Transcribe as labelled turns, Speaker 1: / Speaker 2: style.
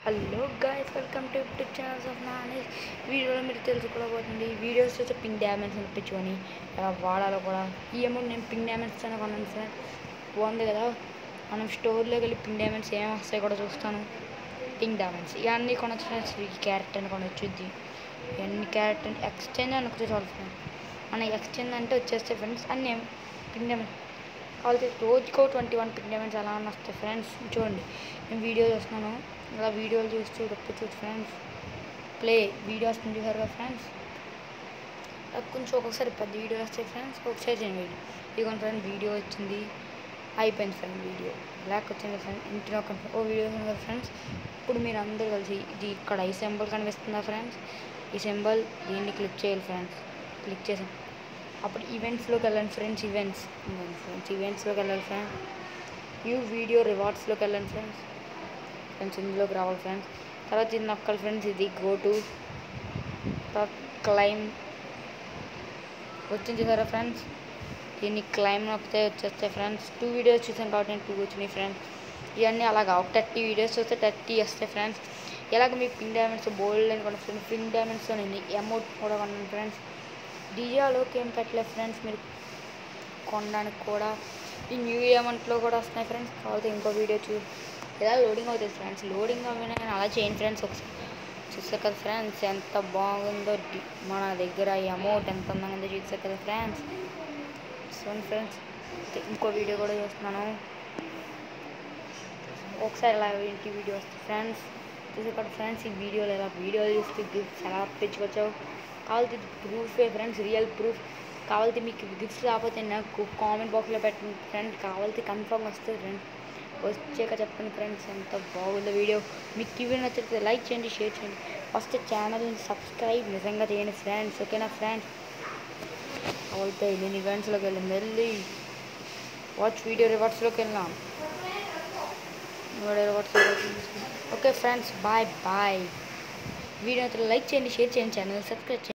Speaker 1: hello guys welcome to YouTube channels of Nani వీడియోలో మీరు తెలుసుకోబోతుంది వీడియోస్ చూస్తే పింక్ డ్యామేజ్ అనిపించుకొని ఎలా వాడాలో కూడా ఈ అమౌంట్ నేను పింక్ డ్యామేజ్ అని కొన్నాను సార్ బాగుంది కదా మనం స్టోర్లోకి వెళ్ళి పింక్ డ్యామేజ్ ఏం వస్తాయి కూడా చూస్తాను పింక్ డ్యామేజ్ ఇవన్నీ కొనొచ్చు ఫ్రెండ్స్ ఈ క్యారెట్ అని కొనొచ్చు ఇది ఇవన్నీ క్యారెట్ అని ఎక్స్చేంజ్ అని ఒకటి చాలు ఫ్రెండ్స్ మన ఎక్స్చేంజ్ అంటే వచ్చేస్తాయి ఫ్రెండ్స్ అన్నీ పింక్ డ్యామేజ్ కావాలి రోజుకో ట్వంటీ వన్ పింక్ డ్యామేజ్ అలా అని వస్తాయి ఫ్రెండ్స్ చూడండి నేను వీడియో చూస్తున్నాను ఇలా వీడియోలు చూస్తూ తప్పించు ఫ్రెండ్స్ ప్లే వీడియో వస్తుంది చూసారు కదా ఫ్రెండ్స్ కొంచెం ఒక్కొక్కసారి పెద్ద వీడియో వస్తాయి ఫ్రెండ్స్ ఒకసారి చేయండి వీడియో ఇదిగోండి ఫ్రెండ్ వీడియో వచ్చింది అయిపోయింది ఫ్రెండ్ వీడియో బ్లాక్ వచ్చింది ఫ్రెండ్ ఇంటిలో ఒక ఓ వీడియో ఉంది కదా ఫ్రెండ్స్ ఇప్పుడు మీరు అందరూ కలిసి ఇది ఇక్కడ ఈ సింబల్ కనిపిస్తుందా ఫ్రెండ్స్ ఈ సింబల్ దీన్ని క్లిక్ చేయాలి ఫ్రెండ్స్ క్లిక్ చేసాం అప్పుడు ఈవెంట్స్లోకి వెళ్ళండి ఫ్రెండ్స్ ఈవెంట్స్ ఫ్రెండ్స్ ఈవెంట్స్లోకి వెళ్ళాలి ఫ్రెండ్స్ యూ వీడియో రివార్డ్స్లోకి వెళ్ళండి ఫ్రెండ్స్ ఫ్రెండ్స్ ఇందులోకి రావాలి ఫ్రెండ్స్ తర్వాత ఇది నొక్కాలి ఫ్రెండ్స్ ఇది గో టు తర్వాత క్లైమ్ వచ్చింది చూసారా ఫ్రెండ్స్ దీన్ని క్లైమ్ నొక్కితే వచ్చేస్తాయి ఫ్రెండ్స్ టూ వీడియోస్ చూసాను కాబట్టి నేను టూ వచ్చినాయి ఫ్రెండ్స్ ఇవన్నీ అలాగా ఒక థర్టీ వీడియోస్ చూస్తే థర్టీ వస్తాయి ఫ్రెండ్స్ ఇలాగ మీకు పింక్ డైమండ్స్ బోల్డ్ అని కొన్నాను ఫ్రెండ్స్ పింక్ డైమండ్స్తో నేను అమౌంట్ కూడా కొన్నాను ఫ్రెండ్స్ డిజాలోకి ఏం పెట్టలేదు ఫ్రెండ్స్ మీరు కొనడానికి కూడా ఈ న్యూ అమౌంట్లో కూడా వస్తున్నాయి ఫ్రెండ్స్ కాకపోతే ఇంకో వీడియో చూ ఇలా లోడింగ్ అవుతుంది ఫ్రెండ్స్ లోడింగ్ అవ్వనా కానీ అలా చేయండి ఫ్రెండ్స్ ఒకసారి చూస్తారు కదా ఫ్రెండ్స్ ఎంత బాగుందో డి- మన దగ్గర ఈ అమౌంట్ ఎంత అందంగా ఉందో చూస్తారు కదా ఫ్రెండ్స్ సో ఫ్రెండ్స్ ఇంకో వీడియో కూడా చూస్తున్నాను ఒకసారి ఇలా ఇంటి వీడియో వస్తుంది ఫ్రెండ్స్ చూసే కదా ఫ్రెండ్స్ ఈ వీడియోలో ఇలా వీడియోలు చూస్తే గిఫ్ట్స్ ఎలా తెచ్చుకోవచ్చావు కావాలంటే ఇది ప్రూఫే ఫ్రెండ్స్ రియల్ ప్రూఫ్ కావాలంటే మీకు గిఫ్ట్స్ రాకపోతే నాకు కామెంట్ బాక్స్లో పెట్టండి ఫ్రెండ్ కావాలంటే కన్ఫర్మ్ వస్తుంది ఫ్రెండ్స్ వచ్చాక చెప్పండి ఫ్రెండ్స్ ఎంత బాగుందో వీడియో మీకు ఇవి నచ్చితే లైక్ చేయండి షేర్ చేయండి ఫస్ట్ ఛానల్ని సబ్స్క్రైబ్ నిజంగా చేయండి ఫ్రెండ్స్ ఓకేనా ఫ్రెండ్స్ కావాలంటే నేను ఈవెంట్స్లోకి వెళ్ళింది వెళ్ళి వాచ్ వీడియో రివార్డ్స్లోకి వెళ్ళాం video rewards okay friends bye bye video like చేయండి షేర్ చేయండి ఛానల్ సబ్స్క్రైబ్ చేయండి